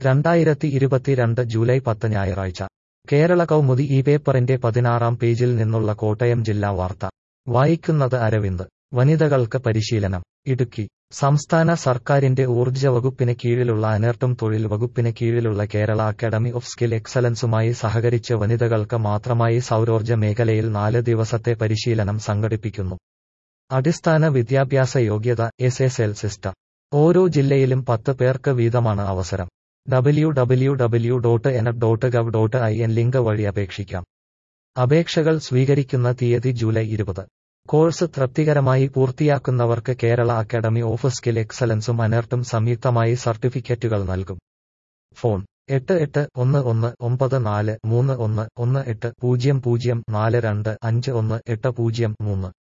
രണ്ടായിരത്തി ഇരുപത്തിരണ്ട് ജൂലൈ പത്ത് ഞായറാഴ്ച കേരള കൗമുദി ഈ പേപ്പറിന്റെ പതിനാറാം പേജിൽ നിന്നുള്ള കോട്ടയം ജില്ലാ വാർത്ത വായിക്കുന്നത് അരവിന്ദ് വനിതകൾക്ക് പരിശീലനം ഇടുക്കി സംസ്ഥാന സർക്കാരിന്റെ ഊർജ്ജ വകുപ്പിന് കീഴിലുള്ള അനർട്ടും തൊഴിൽ വകുപ്പിന് കീഴിലുള്ള കേരള അക്കാദമി ഓഫ് സ്കിൽ എക്സലൻസുമായി സഹകരിച്ച് വനിതകൾക്ക് മാത്രമായി സൗരോർജ്ജ മേഖലയിൽ നാല് ദിവസത്തെ പരിശീലനം സംഘടിപ്പിക്കുന്നു അടിസ്ഥാന വിദ്യാഭ്യാസ യോഗ്യത എസ് എസ് എൽ സിസ്റ്റർ ഓരോ ജില്ലയിലും പത്ത് പേർക്ക് വീതമാണ് അവസരം W W W dot N dot gov dot I N link വഴി അപേക്ഷിക്കാം അപേക്ഷകൾ സ്വീകരിക്കുന്ന തീയതി ജൂലൈ ഇരുപത് കോഴ്സ് തൃപ്തികരമായി പൂർത്തിയാക്കുന്നവർക്ക് കേരള അക്കാദമി ഓഫ് സ്കിൽ എക്സലൻസും അനർട്ടും സംയുക്തമായി സർട്ടിഫിക്കറ്റുകൾ നൽകും ഫോൺ എട്ട് എട്ട് ഒന്ന് ഒന്ന് ഒമ്പത് നാല് മൂന്ന് ഒന്ന് ഒന്ന് എട്ട് പൂജ്യം പൂജ്യം നാല് രണ്ട് അഞ്ച് ഒന്ന് എട്ട് പൂജ്യം മൂന്ന്